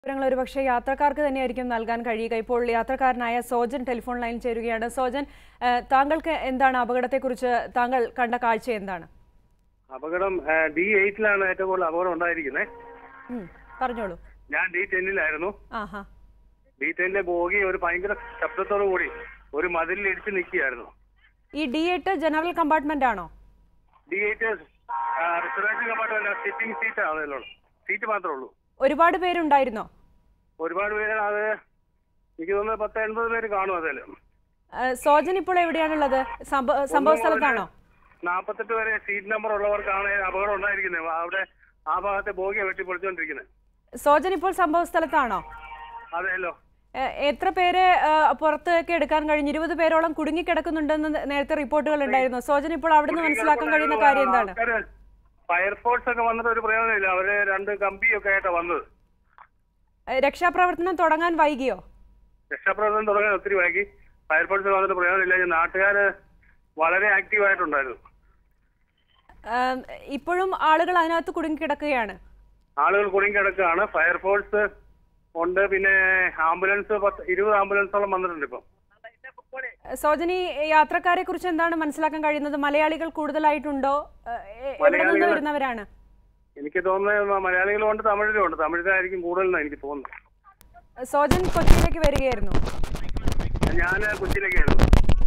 വിവരങ്ങൾ ഒരുപക്ഷെ യാത്രക്കാർക്ക് തന്നെയായിരിക്കും നൽകാൻ കഴിയുക ഇപ്പോൾ യാത്രക്കാരനായ സോജൻ ടെലിഫോൺ ലൈനിൽ ചേരുകയാണ് സോജൻ ഏഹ്, താങ്കൾക്ക് എന്താണ് അപകടത്തെക്കുറിച്ച് താങ്കൾ കണ്ട കാഴ്ച എന്താണ് അപകടം ഡി എയ്റ്റിലാണ് ഏറ്റവും കൂടുതൽ അപകടം ഉണ്ടായിരിക്കുന്നത് ഉം, പറഞ്ഞോളൂ ഞാൻ ഡി ടെന്നിലായിരുന്നു ആഹാ ഡി ടെന്നിലെ ബോഗി ഒരു ഭയങ്കര ശബ്ദത്തോടു കൂടി ഒരു മതിലിൽ ഇടിച്ച് നിൽക്കുകയായിരുന്നു ഈ ഡി എട്ട് ജനറൽ കമ്പാർട്ട്മെന്റ് ആണോ D eight reservation compartment sitting seat ആണല്ലോ സീറ്റ് മാത്രമേ ഉള്ളൂ ഒരുപാട് പേരുണ്ടായിരുന്നോ ഒരുപാട് പേര് അത് എനിക്ക് തോന്നുന്നത് പത്ത് എൺപത് പേര് കാണും അതിൽ ഏഹ്, സോജൻ ഇപ്പോൾ എവിടെയാണുള്ളത് സംഭവ സംഭവ സ്ഥലത്താണോ നാൽപ്പത്തെട്ട് വരെ സീറ്റ് നമ്പർ ഉള്ളവർക്കാണ് അപകടം ഉണ്ടായിരിക്കുന്നത് അവിടെ ആ ഭാഗത്തെ ബോഗിയാണ് വെട്ടിപ്പൊളിച്ചുകൊണ്ടിരിക്കുന്നത് സോജൻ ഇപ്പോൾ സംഭവ സ്ഥലത്താണോ അതെയല്ലോ ഏഹ്, എത്ര പേരെ ഏഹ്, പുറത്തേക്ക് എടുക്കാൻ കഴിഞ്ഞു ഇരുപത് പേരോളം കുടുങ്ങിക്കിടക്കുന്നുണ്ടെന്ന് നേരത്തെ റിപ്പോർട്ടുകൾ ഉണ്ടായിരുന്നു സോജൻ ഇപ്പോൾ അവിടുന്ന് മനസ്സിലാക്കാൻ കഴിയുന്ന കാര്യം എന്താണ് ഫയർഫോഴ്സ് ഒക്കെ വന്നിട്ട് ഒരു പ്രയോജനമില്ല അവര് രണ്ട് കമ്പിയൊക്കെ ആയിട്ടാണ് വന്നത് ഏഹ്, രക്ഷാപ്രവർത്തനം തുടങ്ങാൻ വൈകിയോ രക്ഷാപ്രവർത്തനം തുടങ്ങാൻ ഒത്തിരി വൈകി ഫയർഫോഴ്സ് വന്നിട്ട് പ്രയോജനമില്ല നാട്ടുകാര് വളരെ ആക്റ്റീവ് ആയിട്ടുണ്ടായിരുന്നു ഏഹ്, ഇപ്പോഴും ആളുകൾ അതിനകത്ത് കുടുങ്ങിക്കിടക്കുകയാണ് ആളുകൾ കുടുങ്ങി കിടക്കുകയാണ് ഫയർഫോഴ്സ് ഉണ്ട് പിന്നെ ആംബുലൻസ് പത്ത് ഇരുപത് ആംബുലൻസോളം വന്നിട്ടുണ്ട് ഇപ്പം സോജനി യാത്രക്കാരെ കുറിച്ച് എന്താണ് മനസ്സിലാക്കാൻ കഴിയുന്നത് മലയാളികൾ കൂടുതലായിട്ടുണ്ടോ ഏഹ്, എ- എവിടെ നിന്ന് മലയാളികൾ- വരുന്നവരാണ് എനിക്ക് തോന്നുന്നത് മലയാളികളും ഉണ്ട് തമിഴിലും ഉണ്ട് തമിഴിലായിരിക്കും കൂടുതലെന്നാണ് എനിക്ക് തോന്നുന്നത് സോജൻ കൊച്ചിയിലേക്ക് വരികയായിരുന്നു ഞാൻ കൊച്ചിയിലേക്കായിരുന്നു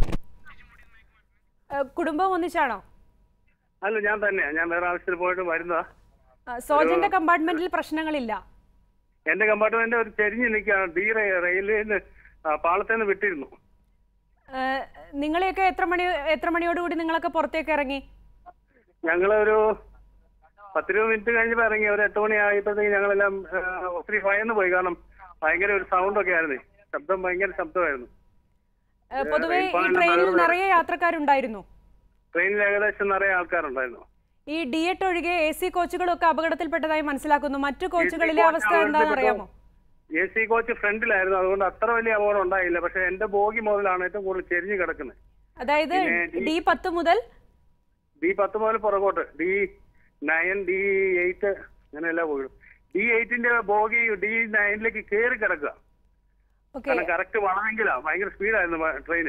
ഏഹ്, കുടുംബം ഒന്നിച്ചാണോ അല്ല ഞാൻ തന്നെയാ ഞാൻ വേറെ ആവശ്യത്തിന് പോയിട്ട് വരുന്നതാ ഏഹ്, സോജന്റെ കമ്പാർട്ട്മെന്റിൽ പ്രശ്നങ്ങളില്ല എന്റെ കമ്പാർട്ട്മെന്റ് ഒരു ചെരിഞ്ഞ് നിൽക്കുകയാണ് ഡി റെയിൽവേന്ന് പാളത്തേന്ന് വിട്ടിരുന്നു ഏഹ്, നിങ്ങളെയൊക്കെ എത്ര മണി എത്ര മണിയോടുകൂടി നിങ്ങളൊക്കെ പുറത്തേക്ക് ഇറങ്ങി ഞങ്ങളൊരു പത്തിരുപത് മിനിറ്റ് കഴിഞ്ഞപ്പോ ഇറങ്ങി ഒരു എട്ട് മണി ആയപ്പോഴത്തേക്ക് ഞങ്ങളെല്ലാം ആ, ഒത്തിരി ഭയന്ന് പോയി കാരണം ഭയങ്കര ഒരു സൗണ്ട് ഒക്കെ ആയിരുന്നു ശബ്ദം ഭയങ്കര ശബ്ദമായിരുന്നു ഏഹ്, പൊതുവെ ഈ ഇപ്പോഴാണ് ട്രെയിനിൽ മഴ- നിറയെ യാത്രക്കാരുണ്ടായിരുന്നു ട്രെയിനിൽ ഏകദേശം നിറയെ ആൾക്കാരുണ്ടായിരുന്നു ഈ ഡി എട്ട് ഒഴികെ എ സി കോച്ചുകളൊക്കെ അപകടത്തിൽപ്പെട്ടതായി മനസ്സിലാക്കുന്നു മറ്റു കോച്ചുകളിലെ കോച്ച് അവസ്ഥ എന്താണെന്ന് അറിയാമോ എ സി കോച്ച് ഫ്രണ്ടിലായിരുന്നു അതുകൊണ്ട് അത്ര വലിയ അപകടം ഉണ്ടായില്ല പക്ഷെ എന്റെ ബോഗി മുതലാണ് ഏറ്റവും കൂടുതൽ ചെരിഞ്ഞ് കിടക്കുന്നത് അതായത് പിന്നെ ഡി- ഡി പത്ത് മുതൽ ഡി പത്ത് മുതൽ പുറകോട്ട് ഡി നയൻ ഡി എയ്റ്റ് അങ്ങനെയെല്ലാം പോയി ഡി എയ്റ്റിന്റെ ബോഗി ഡി നയനിലേക്ക് കയറി കിടക്കുക ഓക്കെ കാരണം കറക്റ്റ് വളമെങ്കിലാ ഭയങ്കര സ്പീഡായിരുന്നു ട്രെയിന്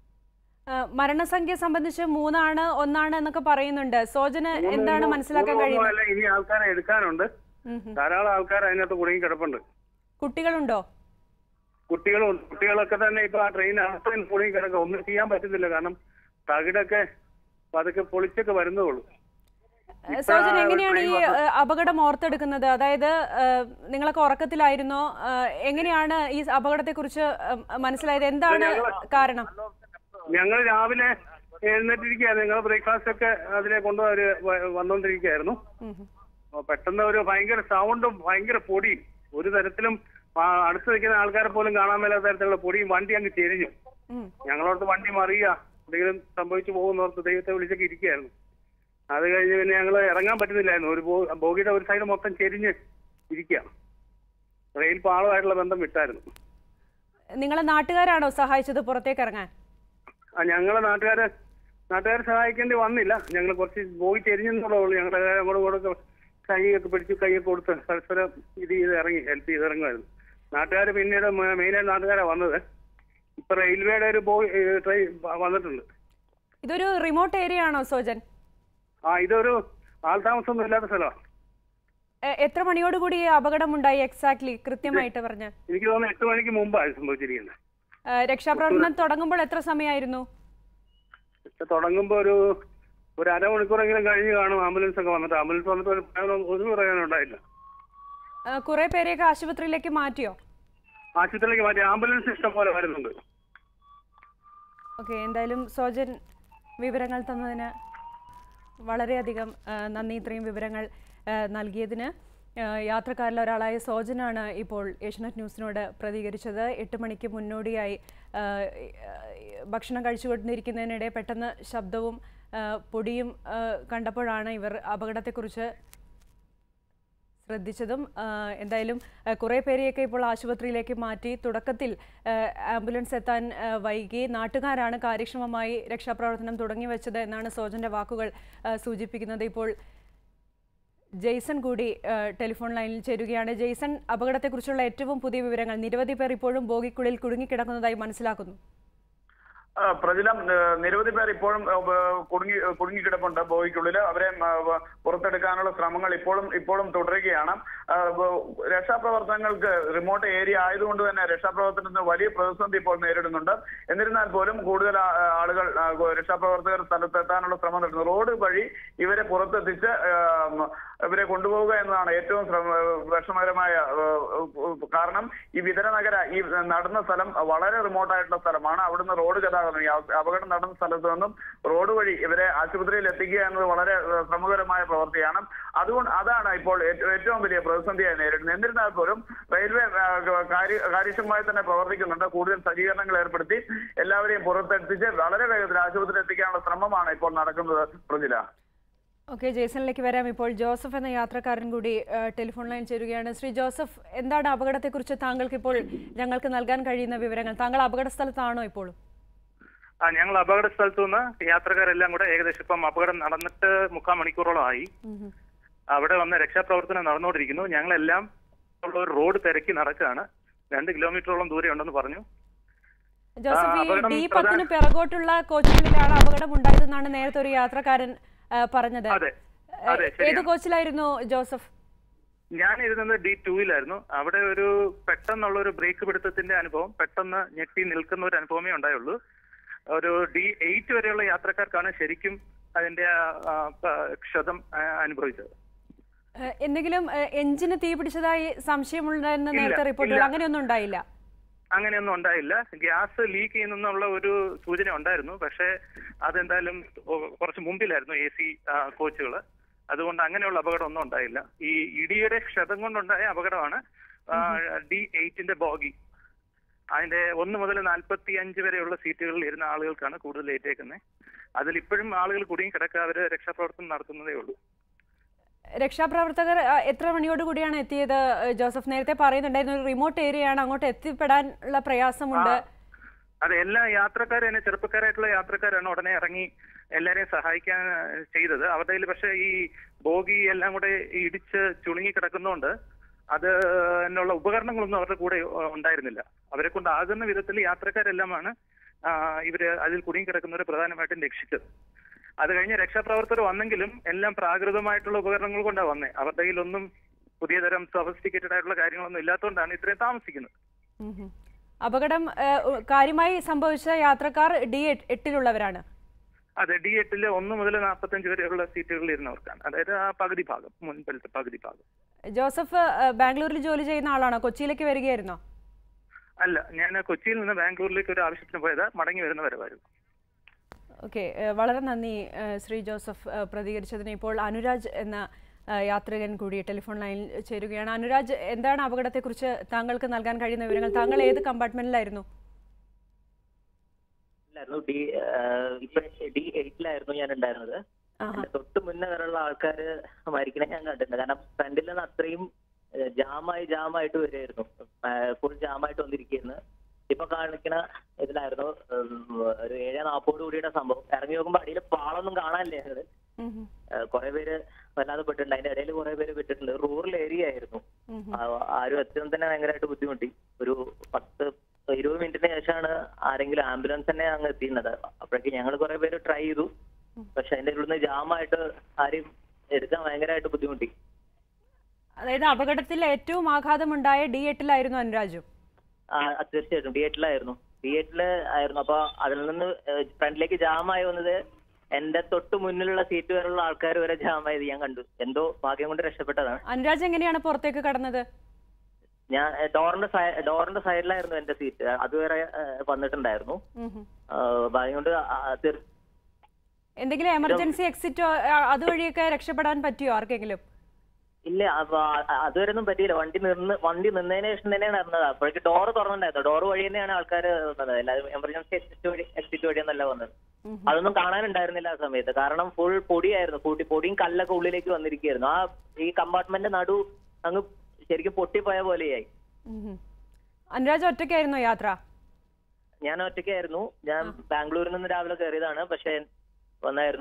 മരണസംഖ്യ സംബന്ധിച്ച് മൂന്നാണ് ഒന്നാണ് എന്നൊക്കെ പറയുന്നുണ്ട് സോജന് എന്താണ് മനസ്സിലാക്കാൻ കഴിയുന്നത് അല്ല ഇനി ആൾക്കാരെ എടുക്കാനുണ്ട് ഉം ഉം. ധാരാളം ആൾക്കാർ അതിനകത്ത് കുടുങ്ങി കിടപ്പുണ്ട് കുട്ടികളുണ്ടോ കുട്ടികളും കുട്ടികളൊക്കെ തന്നെ ഇപ്പൊ ആ ട്രെയിനകത്ത് കുടുങ്ങി കിടക്കുക ഒന്നും ചെയ്യാൻ പറ്റുന്നില്ല കാരണം തകിടൊക്കെ പതുക്കെ പൊളിച്ചൊക്കെ വരുന്നതുള്ളൂ ഏഹ്, സോജൻ എങ്ങനെയാണ് ഈ ഏഹ്, അപകടം ഓർത്തെടുക്കുന്നത് അതായത് ഏഹ്, നിങ്ങളൊക്കെ ഉറക്കത്തിലായിരുന്നോ ഏഹ്, എങ്ങനെയാണ് ഈ അപകടത്തെക്കുറിച്ച് ഏഹ്, മനസ്സിലായത് എന്താണ് കാരണം ഞങ്ങൾ രാവിലെ എഴുന്നേറ്റിരിക്കുകയായിരുന്നു ഞങ്ങൾ ബ്രേക്ക്ഫാസ്റ്റ് ഒക്കെ അതിലെ കൊണ്ടുവര് വന്നുകൊണ്ടിരിക്കുകയായിരുന്നു ഉം ഉം. അപ്പൊ പെട്ടെന്ന് ഒരു ഭയങ്കര സൗണ്ടും ഭയങ്കര പൊടിയും ഒരു തരത്തിലും ആ, അടുത്ത് നിൽക്കുന്ന ആൾക്കാരെ പോലും കാണാൻ മേലാത്ത തരത്തിലുള്ള പൊടിയും വണ്ടി അങ്ങ് ചെരിഞ്ഞു ഉം. ഞങ്ങളോർത്ത് വണ്ടി മറിയുക എന്തെങ്കിലും സംഭവിച്ചു പോകുന്നോർത്ത് ദൈവത്തെ വിളിച്ചൊക്കെ ഇരിക്കുകയായിരുന്നു അത് കഴിഞ്ഞ് പിന്നെ ഞങ്ങൾ ഇറങ്ങാൻ പറ്റുന്നില്ലായിരുന്നു ഒരു ബോ- ബോഗിയുടെ ഒരു സൈഡ് മൊത്തം ചെരിഞ്ഞ് ഇരിക്കുക റെയിൽ പാളമായിട്ടുള്ള ബന്ധം വിട്ടായിരുന്നു നിങ്ങളെ നാട്ടുകാരാണോ സഹായിച്ചത് പുറത്തേക്ക് ഇറങ്ങാൻ ആ ഞങ്ങളെ നാട്ടുകാരെ നാട്ടുകാരെ സഹായിക്കേണ്ടി വന്നില്ല ഞങ്ങൾ കുറച്ച് ബോഗി ചെരിഞ്ഞെന്നുള്ളൂ ഞങ്ങൾ അങ്ങോട്ട് ഇങ്ങോട്ടൊക്കെ കൈയൊക്കെ പിടിച്ച് കൈയൊക്കെ കൊടുത്ത് പരസ്പരം ഇത് ചെയ്ത് ഇറങ്ങി ഹെൽപ്പ് ചെയ്ത് ഇറങ്ങുമായിരുന്നു നാട്ടുകാർ പിന്നീട് മെയിനായിട്ട് നാട്ടുകാരാണ് വന്നത് ഇപ്പൊ റെയിൽവേയുടെ ഒരു ബോഗി ട്രെയിൻ വന്നിട്ടുണ്ട് ഇതൊരു റിമോട്ട് ഏരിയ ആണോ സോജൻ ആ ഇതൊരു ആൾതാമസമൊന്നും ഇല്ലാത്ത സ്ഥലമാണ് എ- എത്ര മണിയോടുകൂടി ഈ അപകടമുണ്ടായി എക്സാക്ട്ലി കൃത്യമായിട്ട് പറഞ്ഞ് എനിക്ക് തോന്നുന്നു എട്ട് മണിക്ക് മുമ്പാണ് സംഭവിച്ചിരിക്കുന്നത് ഏഹ്, രക്ഷാപ്രവർത്തനം തുടങ്ങുമ്പോൾ എത്ര സമയമായിരുന്നു പക്ഷെ തുടങ്ങുമ്പോൾ ഒരു ഒരു അരമണിക്കൂറെങ്കിലും കഴിഞ്ഞ് കാണും ആംബുലൻസ് ഒക്കെ വന്നിട്ട് ആംബുലൻസ് വന്നിട്ട് ഒരു പ്രയോജനം- ഒരു പ്രയോജനം ഉണ്ടായില്ല ഏഹ്, കുറെ പേരെയൊക്കെ ആശുപത്രിയിലേക്ക് മാറ്റിയോ ആശുപത്രിയിലേക്ക് മാറ്റി ആംബുലൻസ് ഇഷ്ടം പോലെ വരുന്നുണ്ട് ഓക്കെ എന്തായാലും സോജൻ വിവരങ്ങൾ തന്നതിന് വളരെയധികം ആ, നന്ദി ഇത്രയും വിവരങ്ങൾ ആ, നൽകിയതിന് ആ, യാത്രക്കാരിൽ ഒരാളായ സോജനാണ് ഇപ്പോൾ ഏഷ്യനെറ്റ് ന്യൂസിനോട് പ്രതികരിച്ചത് എട്ട് മണിക്ക് മുന്നോടിയായി ആ, ഭക്ഷണം കഴിച്ചുകൊണ്ടിരിക്കുന്നതിനിടെ പെട്ടെന്ന് ശബ്ദവും ആ, പൊടിയും ആ, കണ്ടപ്പോഴാണ് ഇവർ അപകടത്തെക്കുറിച്ച് ശ്രദ്ധിച്ചതും ആ, എന്തായാലും ആ, കുറേ പേരെയൊക്കെ ഇപ്പോൾ ആശുപത്രിയിലേക്ക് മാറ്റി തുടക്കത്തിൽ ആ, ആംബുലൻസ് എത്താൻ ആ, വൈകി നാട്ടുകാരാണ് കാര്യക്ഷമമായി രക്ഷാപ്രവർത്തനം തുടങ്ങി വെച്ചത് എന്നാണ് സോജന്റെ വാക്കുകൾ ആ, സൂചിപ്പിക്കുന്നത് ഇപ്പോൾ ജെയ്സൺ കൂടി ആ, ടെലിഫോൺ ലൈനിൽ ചേരുകയാണ് ജെയ്സൺ അപകടത്തെക്കുറിച്ചുള്ള ഏറ്റവും പുതിയ വിവരങ്ങൾ നിരവധി പേർ ഇപ്പോഴും ബോഗിക്കുള്ളിൽ കുടുങ്ങിക്കിടക്കുന്നതായി മനസ്സിലാക്കുന്നു ആ, പ്രജിലം ഏ, നിരവധി പേർ ഇപ്പോഴും ഏ, ബ- കുടുങ്ങി കുടുങ്ങിക്കിടപ്പുണ്ട് ബോയിക്കുള്ളിൽ അവരെ ആ, ബ- പുറത്തെടുക്കാനുള്ള ശ്രമങ്ങൾ ഇപ്പോഴും ഇപ്പോഴും തുടരുകയാണ് ആ, ബ- രക്ഷാപ്രവർത്തനങ്ങൾക്ക് റിമോട്ട് ഏരിയ ആയതുകൊണ്ട് തന്നെ രക്ഷാപ്രവർത്തനത്തിന് വലിയ പ്രതിസന്ധി ഇപ്പോൾ നേരിടുന്നുണ്ട് എന്നിരുന്നാൽ പോലും കൂടുതൽ ആ- ആളുകൾ ആ, രക്ഷാപ്രവർത്തകർ സ്ഥലത്തെത്താനുള്ള ശ്രമം നടത്തുന്നു റോഡ് വഴി ഇവരെ പുറത്തെത്തിച്ച് ആ, മ, ഇവരെ കൊണ്ടുപോവുക എന്നതാണ് ഏറ്റവും ശ്രമ- വിഷമകരമായ ആ, കാരണം ഈ വിതരനഗര ഈ നടന്ന സ്ഥലം വളരെ റിമോട്ട് ആയിട്ടുള്ള സ്ഥലമാണ് അവിടുന്ന് റോഡ് ഗതാഗതം ഈ അപ- അപകടം നടന്ന സ്ഥലത്ത് നിന്നും റോഡ് വഴി ഇവരെ ആശുപത്രിയിൽ എത്തിക്കുക എന്നത് വളരെ ഏഹ്, ശ്രമകരമായ പ്രവൃത്തിയാണ് അതുകൊണ്ട് അതാണ് ഇപ്പോൾ ഏറ്റ- ഏറ്റവും വലിയ പ്രതിസന്ധിയായി നേരിടുന്നത് എന്നിരുന്നാൽ പോലും റെയിൽവേ ആ, കാര്യ കാര്യക്ഷമമായി തന്നെ പ്രവർത്തിക്കുന്നുണ്ട് കൂടുതൽ സജ്ജീകരണങ്ങൾ ഏർപ്പെടുത്തി എല്ലാവരെയും പുറത്തെത്തിച്ച് വളരെ വേഗത്തിൽ ആശുപത്രിയിൽ എത്തിക്കാനുള്ള ശ്രമമാണ് ഇപ്പോൾ നടക്കുന്നത് പ്രജില ഓക്കെ ജെയ്സണിലേക്ക് വരാം ഇപ്പോൾ ജോസഫ് എന്ന യാത്രക്കാരൻ കൂടി ആ, ടെലിഫോൺ ലൈൻ ചേരുകയാണ് ശ്രീ ജോസഫ് എന്താണ് അപകടത്തെക്കുറിച്ച് താങ്കൾക്ക് ഇപ്പോൾ ഞങ്ങൾക്ക് നൽകാൻ കഴിയുന്ന വിവരങ്ങൾ താങ്കൾ അപകട സ്ഥലത്താണോ ഇപ്പോഴും ആ ഞങ്ങൾ അപകട സ്ഥലത്തു നിന്ന് യാത്രക്കാരെല്ലാം കൂടെ ഏകദേശം ഇപ്പം അപകടം നടന്നിട്ട് മുക്കാൽ മണിക്കൂറോളം ആയി അവിടെ വന്ന് രക്ഷാപ്രവർത്തനം നടന്നുകൊണ്ടിരിക്കുന്നു ഞങ്ങളെല്ലാം ഉള്ള ഒരു റോഡ് തിരക്കി നടക്കുകയാണ് രണ്ട് കിലോമീറ്ററോളം ദൂരെ ഉണ്ടെന്ന് പറഞ്ഞു ജോസഫ് ഈ അപകടം ഡി പ്രധാന- പത്തിന് പിറകോട്ടുള്ള കോച്ചുകളിലാണ് അപകടം ഉണ്ടായതെന്നാണ് നേരത്തെ ഒരു യാത്രക്കാരൻ ആ, പറഞ്ഞത് അതെ ഏ, അതെ ഏത് ശരിയാണ് കോച്ചിലായിരുന്നു ജോസഫ് ഞാൻ ഇരുന്നത് ഡി ടൂവിലായിരുന്നു അവിടെ ഒരു പെട്ടെന്നുള്ള ഒരു ബ്രേക്ക് പിടുത്തത്തിന്റെ അനുഭവം പെട്ടെന്ന് ഞെട്ടി നിൽക്കുന്ന ഒരു അനുഭവമേ ഉണ്ടായുള്ളൂ ഒരു ഡി എയ്റ്റ് വരെയുള്ള യാത്രക്കാർക്കാണ് ശരിക്കും അതിന്റെ ആ, ആ, പ- ക്ഷതം ആ, അനുഭവിച്ചത് ഏ, എന്തെങ്കിലും ഏ, എഞ്ചിന് തീ പിടിച്ചതായി സംശയമുണ്ടെന്ന് ഇല്ല, നേരത്തെ റിപ്പോർട്ടുകൾ ഇല്ല. അങ്ങനെയൊന്നും ഉണ്ടായില്ല അങ്ങനെയൊന്നും ഉണ്ടായില്ല ഗ്യാസ് ലീക്ക് ചെയ്യുന്നുള്ള ഒരു സൂചന ഉണ്ടായിരുന്നു പക്ഷേ അതെന്തായാലും ഒ- കുറച്ച് മുമ്പിലായിരുന്നു എ സി കോച്ചുകൾ അതുകൊണ്ട് അങ്ങനെയുള്ള അപകടം ഒന്നും ഉണ്ടായില്ല ഈ ഇടിയുടെ ക്ഷതം കൊണ്ടുണ്ടായ അപകടമാണ് ഡി എയ്റ്റിന്റെ ബോഗി അതിന്റെ ഒന്ന് മുതൽ നാൽപ്പത്തി അഞ്ച് വരെയുള്ള സീറ്റുകളിൽ ഇരുന്ന ആളുകൾക്കാണ് കൂടുതൽ ഏറ്റേക്കുന്നത് അതിൽ ഇപ്പോഴും ആളുകൾ കുടുങ്ങി കിടക്കുക അവര് രക്ഷാപ്രവർത്തനം നടത്തുന്നതേ ഉള്ളൂ രക്ഷാപ്രവർത്തകർ ആ, എത്ര മണിയോട് കൂടിയാണ് എത്തിയത് ഏ, ജോസഫ് നേരത്തെ പറയുന്നുണ്ടായിരുന്നു ഒരു റിമോട്ട് ഏരിയയാണ് അങ്ങോട്ട് എത്തിപ്പെടാനുള്ള പ്രയാസമുണ്ട് അതെ എല്ലാ യാത്രക്കാരും തന്നെ ചെറുപ്പക്കാരായിട്ടുള്ള യാത്രക്കാരാണ് ഉടനെ ഇറങ്ങി എല്ലാരെയും സഹായിക്കാൻ ഏഹ്, ചെയ്തത് അവരുടെ കയ്യിൽ പക്ഷേ ഈ ബോഗി എല്ലാം കൂടെ ഇടിച്ച് ചുളുങ്ങി കിടക്കുന്നതുകൊണ്ട് അത് എന്നുള്ള ഉപകരണങ്ങളൊന്നും അവരുടെ കൂടെ ഏഹ്, ഉണ്ടായിരുന്നില്ല അവരെ കൊണ്ട് ആകുന്ന വിധത്തിൽ യാത്രക്കാരെല്ലാമാണ് ആ, ഇവര് അതിൽ കുടുങ്ങി കിടക്കുന്നവരെ പ്രധാനമായിട്ടും രക്ഷിച്ചത് അത് കഴിഞ്ഞ് രക്ഷാപ്രവർത്തകർ വന്നെങ്കിലും എല്ലാം പ്രാകൃതമായിട്ടുള്ള ഉപകരണങ്ങൾ കൊണ്ടാണ് വന്നേ അവരുടെ കയ്യിലൊന്നും പുതിയ തരം സഫിസ്റ്റിക്കേറ്റഡ് ആയിട്ടുള്ള കാര്യങ്ങളൊന്നും ഇല്ലാത്തതുകൊണ്ടാണ് ഇത്രയും താമസിക്കുന്നത് ഉം ഹും. അപകടം ഏ, ഉ- കാര്യമായി സംഭവിച്ച യാത്രക്കാർ ഡി എട്ട്- എട്ടിലുള്ളവരാണ് അതെ ഡി എട്ടില് ഒന്ന് മുതൽ നാൽപ്പത്തഞ്ച് വരെയുള്ള സീറ്റുകളിൽ ഇരുന്നവർക്കാണ് അതായത് ആ പകുതി ഭാഗം മുൻപിലത്തെ പകുതി ഭാഗം ജോസഫ് ഏ, ബാംഗ്ലൂരിൽ ജോലി ചെയ്യുന്ന ആളാണോ കൊച്ചിയിലേക്ക് വരികയായിരുന്നോ അല്ല ഞാൻ കൊച്ചിയിൽ നിന്ന് ബാംഗ്ലൂരിലേക്ക് ഒരു ആവശ്യത്തിന് പോയത് മടങ്ങി വരുന്ന വരവായിരുന്നു ഓക്കെ വളരെ നന്ദി ഏ, ശ്രീ ജോസഫ് ഏ, പ്രതികരിച്ചതിന് ഇപ്പോൾ അനുരാജ് എന്ന ഏ, യാത്രികൻ കൂടി ടെലിഫോൺ ലൈനിൽ ചേരുകയാണ് അനുരാജ് എന്താണ് അപകടത്തെക്കുറിച്ച് താങ്കൾക്ക് നൽകാൻ കഴിയുന്ന വിവരങ്ങൾ താങ്കൾ ഏത് കമ്പാർട്ട്മെന്റിലായിരുന്നു ായിരുന്നു ഡി ഏഹ് ഇപ്പൊ ഡി എയ്റ്റിലായിരുന്നു ഞാൻ ഉണ്ടായിരുന്നത് ആഹാ എന്റെ തൊട്ട് മുന്നേ വരെയുള്ള ആൾക്കാര് മരിക്കണേ ഞാൻ കണ്ടിട്ടുണ്ട് കാരണം ഫ്രണ്ടിൽ നിന്ന് അത്രയും ഏഹ് ജാമായി ജാമായിട്ട് വരുമായിരുന്നു ഫുൾ ജാമായിട്ട് വന്നിരിക്കുന്നു ഇപ്പൊ കാണിക്കണ ഇതിലായിരുന്നു ഉം, ഒരു ഏഴ് നാപ്പോട് കൂടിയുടെ സംഭവം ഇറങ്ങി നോക്കുമ്പോ അടിയിൽ പാളൊന്നും കാണാനില്ല ഞങ്ങള് ഉം ഹും. കുറെ പേര് വല്ലാതെ പെട്ടിട്ടുണ്ട് അതിന്റെ ഇടയിൽ കുറെ പേര് പെട്ടിട്ടുണ്ട് റൂറൽ ഏരിയ ആയിരുന്നു ഉം ഹും. ആ- ആരും എത്തുന്ന തന്നെ ഭയങ്കരമായിട്ട് ബുദ്ധിമുട്ടി ഒരു പത്ത് ഇരുപത് മിനിറ്റിന് ശേഷമാണ് ആരെങ്കിലും ആംബുലൻസ് തന്നെ അങ്ങ് എത്തിയിരുന്നത് അപ്പോഴേക്കും ഞങ്ങൾ കുറെ പേര് ട്രൈ ചെയ്തു പക്ഷെ അതിന്റെ ഉള്ളിൽ ജാമായിട്ട് ആരെയും എടുക്കാൻ ഭയങ്കരമായിട്ട് ബുദ്ധിമുട്ടി അതായത് അപകടത്തിൽ ഏറ്റവും ആഘാതമുണ്ടായ ഡി എട്ടിലായിരുന്നു അനുരാജും ആ അത് തീർച്ചയായിട്ടും തിയേറ്ററിലായിരുന്നു തിയേറ്ററിൽ ആയിരുന്നു അപ്പൊ അതിൽ നിന്ന് ഫ്രണ്ടിലേക്ക് ജാമായി വന്നത് എന്റെ തൊട്ട് മുന്നിലുള്ള സീറ്റ് വരെയുള്ള ആൾക്കാർ വരെ ജാമായത് ഞാൻ കണ്ടു എന്തോ ഭാഗ്യം കൊണ്ട് രക്ഷപ്പെട്ടതാണ് അനുരാജ് എങ്ങനെയാണ് പുറത്തേക്ക് കടന്നത് ഞാൻ ഏഹ്, ഡോറിന്റെ സൈ- ഡോറിന്റെ സൈഡിലായിരുന്നു എന്റെ സീറ്റ് അതുവരെ ഏഹ്, വന്നിട്ടുണ്ടായിരുന്നു ഉം ഹും. ആഹ് ഭാഗ്യം കൊണ്ട് ആ- ആ തീർ- എന്തെങ്കിലും എമർജൻസി എക്സിറ്റോ അതുവഴിയൊക്കെ രക്ഷപ്പെടാൻ പറ്റിയോ ആർക്കെങ്കിലും ഇല്ല അപ്പൊ ആ- അതുവരെ ഒന്നും പറ്റിയില്ല വണ്ടി നിന്ന് വണ്ടി നിന്നതിന് ശേഷം തന്നെയാണ് ഇറങ്ങുന്നത് അപ്പോഴേക്ക് ഡോർ തുറന്നിട്ടുണ്ടായിരുന്നു ഡോർ വഴി തന്നെയാണ് ആൾക്കാർ വന്നത് എല്ലാവരും എമർജൻസി എക്സിറ്റ് വഴി എക്സിറ്റ് വഴിയൊന്നല്ല വന്നത് ഉം അതൊന്നും കാണാനുണ്ടായിരുന്നില്ല ആ സമയത്ത് കാരണം ഫുൾ പൊടിയായിരുന്നു പൊടി പൊടിയും കല്ലൊക്കെ ഉള്ളിലേക്ക് വന്നിരിക്കുകയായിരുന്നു ആ ഈ കമ്പാർട്ട്മെന്റ് നടു അങ്ങ് ശരിക്കും പൊട്ടിപ്പോയ പോലെയായി ഉം ഹും. അനുരാജ് ഒറ്റയ്ക്കായിരുന്നോ യാത്ര ഞാൻ ഒറ്റയ്ക്കായിരുന്നു ഞാൻ ബാംഗ്ലൂരിൽ നിന്ന് രാവിലെ കയറിയതാണ് പക്ഷെ വന്നായിരുന്നു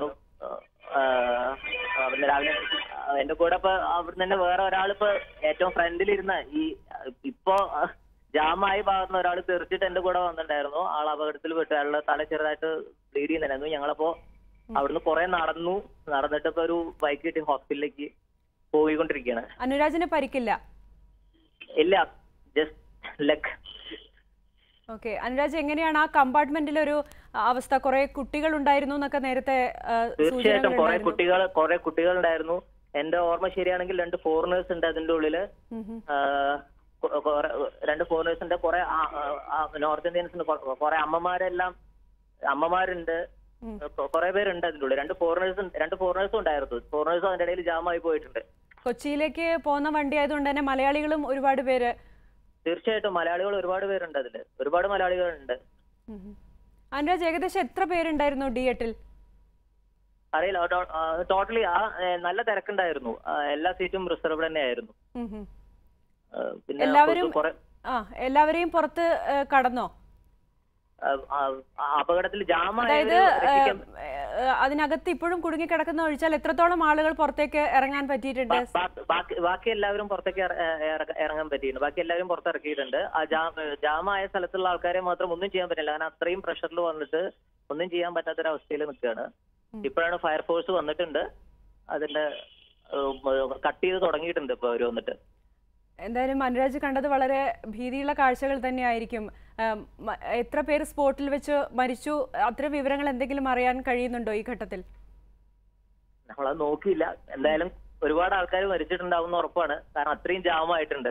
അവിടുന്ന് രാവിലെ ആ, എന്റെ കൂടെ ഇപ്പൊ അവിടുന്ന് തന്നെ വേറെ ഒരാൾ ഇപ്പൊ ഏറ്റവും ഫ്രണ്ടിലിരുന്ന ഈ ഇപ്പോ ജാമായി ഭാഗത്തുനിന്ന് ഒരാൾ തെറിച്ചിട്ട് എന്റെ കൂടെ വന്നിട്ടുണ്ടായിരുന്നു ആൾ അപകടത്തിൽ പെട്ടു അയാളുടെ തല ചെറുതായിട്ട് ബ്ലീഡ് ചെയ്യുന്നുണ്ടായിരുന്നു ഞങ്ങളപ്പോ അവിടുന്ന് കുറെ നടന്നു നടന്നിട്ട് ഇപ്പൊ ഒരു ബൈക്ക് കിട്ടി ഹോസ്പിറ്റലിലേക്ക് പോയിക്കൊണ്ടിരിക്കുകയാണ് അനുരാജിന് പരിക്കില്ല ഇല്ല ജസ്റ്റ് ലക്ക് ഓക്കെ അനുരാജ് എങ്ങനെയാണ് ആ കമ്പാർട്ട്മെന്റിൽ ഒരു അവസ്ഥ കുറെ കുട്ടികൾ ഉണ്ടായിരുന്നു എന്നൊക്കെ നേരത്തെ ആ, തീർച്ചയായിട്ടും കുറെ സൂചനകളുണ്ടായിരുന്നു. കുട്ടികൾ കുറെ കുട്ടികൾ ഉണ്ടായിരുന്നു എന്റെ ഓർമ്മ ശരിയാണെങ്കിൽ രണ്ട് ഫോറിനേഴ്സ് ഉണ്ട് അതിന്റെ ഉള്ളില് ഉം ഉം. ആ, കൊ- കുറെ രണ്ട് ഫോറിനേഴ്സിന്റെ കുറെ നോർത്ത് ഇന്ത്യൻസിന്റെ കുറെ അമ്മമാരെല്ലാം അമ്മമാരുണ്ട് ഉം. കൊ- കുറെ പേരുണ്ട് അതിന്റെ ഉള്ളിൽ രണ്ട് ഫോറിനേഴ്സ് രണ്ട് ഫോറിനേഴ്സും ഉണ്ടായിരുന്നു ഫോറിനേഴ്സും അതിന്റെ ഇടയിൽ ജാമായി പോയിട്ടുണ്ട് കൊച്ചിയിലേക്ക് പോകുന്ന വണ്ടി ആയതുകൊണ്ട് തന്നെ മലയാളികളും ഒരുപാട് പേര് തീർച്ചയായിട്ടും മലയാളികൾ ഒരുപാട് പേരുണ്ട് അതില് ഒരുപാട് മലയാളികളുണ്ട് ഉം ഉം. അനുരാജ് ഏകദേശം എത്ര പേരുണ്ടായിരുന്നു ഡി എട്ടിൽ അറിയില്ല ടോട്ടലി ആ ഏ, നല്ല തിരക്കുണ്ടായിരുന്നു ആ, എല്ലാ സീറ്റും റിസർവ് തന്നെ ആയിരുന്നു ഉം ഉം. ആ, പിന്നെ എല്ലാവരും കുറെ ആ എല്ലാവരെയും പുറത്ത് ആ, കടന്നോ ആ, ആ, ആ, അപകടത്തിൽ അതായത് ജാമായത് ആ, ആ, അതിനകത്ത് ഇപ്പോഴും കുടുങ്ങി കിടക്കുന്ന ഒഴിച്ചാൽ എത്രത്തോളം ആളുകൾ പുറത്തേക്ക് ഇറങ്ങാൻ പറ്റിയിട്ടുണ്ട് ബാക്കി ബാക്കി എല്ലാവരും പുറത്തേക്ക് ഇറ- ഏ, ഇറക്ക- ഇറങ്ങാൻ പറ്റിയിട്ടുണ്ട് ബാക്കി എല്ലാവരും പുറത്തിറക്കിയിട്ടുണ്ട് ആ ജാം ജാമായ സ്ഥലത്തുള്ള ആൾക്കാരെ മാത്രം ഒന്നും ചെയ്യാൻ പറ്റില്ല കാരണം അത്രയും പ്രഷറിൽ വന്നിട്ട് ഒന്നും ചെയ്യാൻ പറ്റാത്തൊരവസ്ഥയിൽ നിൽക്കുകയാണ് ഉം. ഇപ്പോഴാണ് ഫയർഫോഴ്സ് വന്നിട്ടുണ്ട് അതിന്റെ കട്ട് ചെയ്ത് തുടങ്ങിയിട്ടുണ്ട് ഇപ്പൊ അവര് വന്നിട്ട് എന്തായാലും അനുരാജ് കണ്ടത് വളരെ ഭീതിയുള്ള കാഴ്ചകൾ തന്നെയായിരിക്കും ആം, മ- എത്ര പേര് സ്പോട്ടിൽ വെച്ച് മരിച്ചു അത്തരം വിവരങ്ങൾ എന്തെങ്കിലും അറിയാൻ കഴിയുന്നുണ്ടോ ഈ ഘട്ടത്തിൽ നമ്മളത് നോക്കിയില്ല എന്തായാലും ഒരുപാട് ആൾക്കാർ മരിച്ചിട്ടുണ്ടാവും ഉറപ്പാണ് കാരണം അത്രയും ജാമായിട്ടുണ്ട്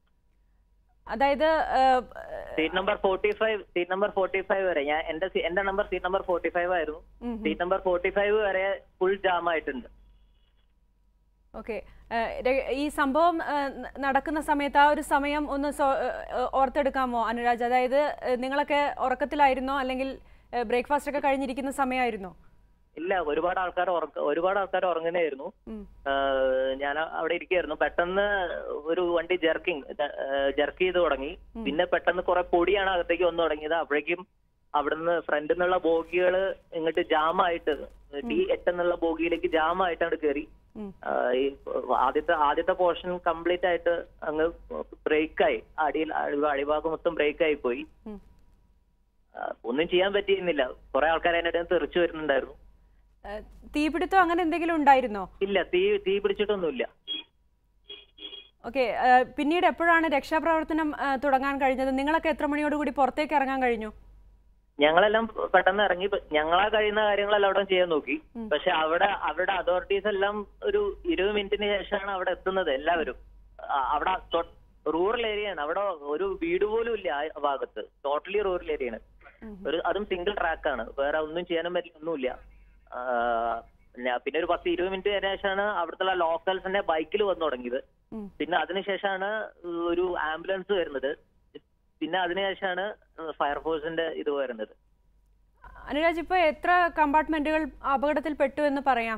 അതായത് ആ, seat number forty five seat number forty five വരെ ഞാൻ എന്റെ സീ- എന്റെ number seat number forty five ആയിരുന്നു ഉം ഉം. സീറ്റ് നമ്പർ ഫോർട്ടി ഫൈവ് വരെ ഫുൾ ജാം ആയിട്ടുണ്ട് ഓക്കെ ഈ സംഭവം ആ, ന- നടക്കുന്ന സമയത്ത് ആ ഒരു സമയം ഒന്ന് സോ- ആ, ആ, ഓർത്തെടുക്കാമോ അനുരാജ് അതായത് ആ, നിങ്ങളൊക്കെ ഉറക്കത്തിലായിരുന്നോ അല്ലെങ്കിൽ ബ്രേക്ക്ഫാസ്റ്റ് ഒക്കെ കഴിഞ്ഞിരിക്കുന്ന സമയമായിരുന്നോ ഇല്ല ഒരുപാട് ആൾക്കാർ ഉറക്ക ഒരുപാട് ആൾക്കാർ ഉറങ്ങുന്നതായിരുന്നു ഉം. ഞാൻ അവിടെ ഇരിക്കുകയായിരുന്നു പെട്ടെന്ന് ഒരു വണ്ടി ജെർക്കിങ് ജെർക്ക് ചെയ്ത് തുടങ്ങി പിന്നെ പെട്ടെന്ന് കുറെ പൊടിയാണ് അകത്തേക്ക് വന്നു തുടങ്ങിയത് അപ്പോഴേക്കും അവിടുന്ന് ഫ്രണ്ടിൽ നിന്നുള്ള ബോഗികൾ ഇങ്ങോട്ട് ജാമായിട്ട് ഡി എട്ട് എന്നുള്ള ബോഗിയിലേക്ക് ജാമായിട്ടാണ് കയറി ഉം. ആ, ഈ ആദ്യത്തെ ആദ്യത്തെ പോർഷൻ കംപ്ലീറ്റ് ആയിട്ട് അങ്ങ് ബ്രേക്കായി അടിയിൽ അടി- അടിഭാഗം മൊത്തം ബ്രേക്കായി പോയി ഉം. ആ, ഒന്നും ചെയ്യാൻ പറ്റിയിരുന്നില്ല കുറെ ആൾക്കാർ അതിനിടെ തെറിച്ചു വരുന്നുണ്ടായിരുന്നു ആ, തീപിടുത്തം അങ്ങനെ എന്തെങ്കിലും ഉണ്ടായിരുന്നോ ഇല്ല തീ തീ പിടിച്ചിട്ടൊന്നുമില്ല ഓക്കെ പിന്നീട് എപ്പോഴാണ് രക്ഷാപ്രവർത്തനം ആ, തുടങ്ങാൻ കഴിഞ്ഞത് നിങ്ങളൊക്കെ എത്ര മണിയോടുകൂടി പുറത്തേക്ക് ഇറങ്ങാൻ കഴിഞ്ഞു ഞങ്ങളെല്ലാം പെട്ടെന്ന് ഇറങ്ങി പ- ഞങ്ങളാ കഴിയുന്ന കാര്യങ്ങളെല്ലാം അവിടെ ചെയ്യാൻ നോക്കി ഉം. പക്ഷെ അവിടെ അവരുടെ അതോറിറ്റീസ് എല്ലാം ഒരു ഇരുപത് മിനിറ്റിന് ശേഷമാണ് അവിടെ എത്തുന്നത് എല്ലാവരും ആ, അവിടെ റൂറൽ ഏരിയയാണ് അവിടെ ഒരു വീട് പോലും ഇല്ല ആ ഭാഗത്ത് ടോട്ടലി റൂറൽ ഏരിയയാണ് ഉം. ഒരു അതും സിംഗിൾ ട്രാക്കാണ് വേറെ ഒന്നും ചെയ്യാനും പറ്റില്ല ഒന്നുമില്ല ആ, പിന്നെ- പിന്നെ ഒരു പത്ത് ഇരുപത് മിനിറ്റ് ശേഷമാണ് അവിടുത്തെ ലോക്കൽസിന്റെ ബൈക്കിൽ വന്നു തുടങ്ങിയത് ഉം. പിന്നെ അതിനുശേഷമാണ് ഒരു ആംബുലൻസ് വരുന്നത് പിന്നെ അതിനുശേഷമാണ് ഫയർഫോഴ്സിന്റെ ഇത് വരുന്നത് അനുരാജ് ഇപ്പൊ എത്ര കമ്പാർട്ട്മെന്റുകൾ അപകടത്തിൽ പെട്ടു എന്ന് പറയാം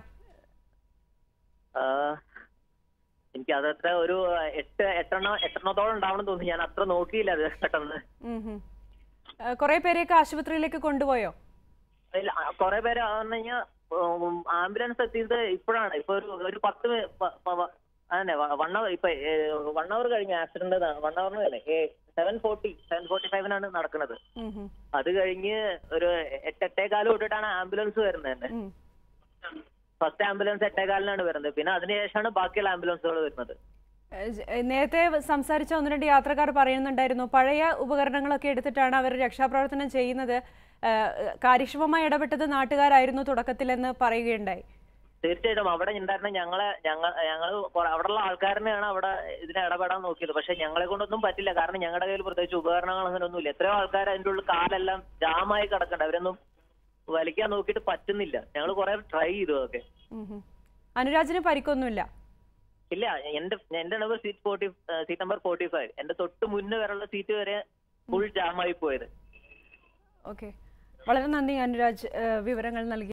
ആ, എനിക്ക് അതത്ര ഒരു എട്ട് എട്ടെണ്ണം എട്ടെണ്ണത്തോളം ഉണ്ടാവണം തോന്നി ഞാൻ അത്ര നോക്കിയില്ല അത് പെട്ടെന്ന് ഉം ഉം. ആ, കുറെ പേരെയൊക്കെ ആശുപത്രിയിലേക്ക് കൊണ്ടുപോയോ ഇല്ല, ആ, കുറെ പേര് പറഞ്ഞു കഴിഞ്ഞാൽ ആംബുലൻസ് എത്തിയത് ഇപ്പോഴാണ് ഇപ്പൊ ഒരു ഒരു പത്ത് മി- പ- പ- അതന്നെ വൺ അവർ ഇപ്പൊ വൺ അവർ കഴിഞ്ഞ ആക്സിഡന്റ് വൺ അവറിന് തന്നെ സെവൻ ഫോർട്ടി സെവൻ ഫോർട്ടി ഫൈവിനാണ് നടക്കുന്നത് ഉം ഉം. അത് കഴിഞ്ഞ് ഒരു എട്ട് എട്ടേകാലം തൊട്ടിട്ടാണ് ആംബുലൻസ് വരുന്നത് തന്നെ ഉം. ഫസ്റ്റ് ആംബുലൻസ് എട്ടേകാലിനാണ് വരുന്നത് പിന്നെ അതിനുശേഷമാണ് ബാക്കിയുള്ള ആംബുലൻസുകൾ വരുന്നത് ഏഹ് ജ- നേരത്തെ സംസാരിച്ച ഒന്ന് രണ്ട് യാത്രക്കാർ പറയുന്നുണ്ടായിരുന്നു പഴയ ഉപകരണങ്ങളൊക്കെ എടുത്തിട്ടാണ് അവർ രക്ഷാപ്രവർത്തനം ചെയ്യുന്നത് ഏഹ് കാര്യക്ഷമമായി ഇടപെട്ടത് നാട്ടുകാരായിരുന്നു തുടക്കത്തിലെന്ന് പറയുകയുണ്ടായി തീർച്ചയായിട്ടും അവിടെ ഉണ്ടായിരുന്ന ഞങ്ങളെ ഞങ്ങൾ ഞങ്ങൾ അവിടെയുള്ള ആൾക്കാരനെയാണ് അവിടെ ഇതിനെ ഇടപെടാൻ നോക്കിയത് പക്ഷെ ഞങ്ങളെ കൊണ്ടൊന്നും പറ്റില്ല കാരണം ഞങ്ങളുടെ കയ്യിൽ പ്രത്യേകിച്ച് ഉപകരണങ്ങൾ അങ്ങനെ ഒന്നുമില്ല എത്രയോ ആൾക്കാർ അതിന്റെ ഉള്ളിൽ കാലെല്ലാം ജാമായി കിടക്കണ്ട അവരൊന്നും വലിക്കാൻ നോക്കിയിട്ട് പറ്റുന്നില്ല ഞങ്ങൾ കുറെ ട്രൈ ചെയ്തു അതൊക്കെ ഉം ഉം. അനുരാജിന് പരിക്കൊന്നുമില്ല ഇല്ല എന്റെ എന്റെ number seat forty seat number forty five എന്റെ തൊട്ട് മുന്നേ വരെയുള്ള സീറ്റ് വരെ ഫുൾ ജാമായി പോയത് ഓക്കെ വളരെ നന്ദി അനുരാജ് ഏഹ് വിവരങ്ങൾ നൽകി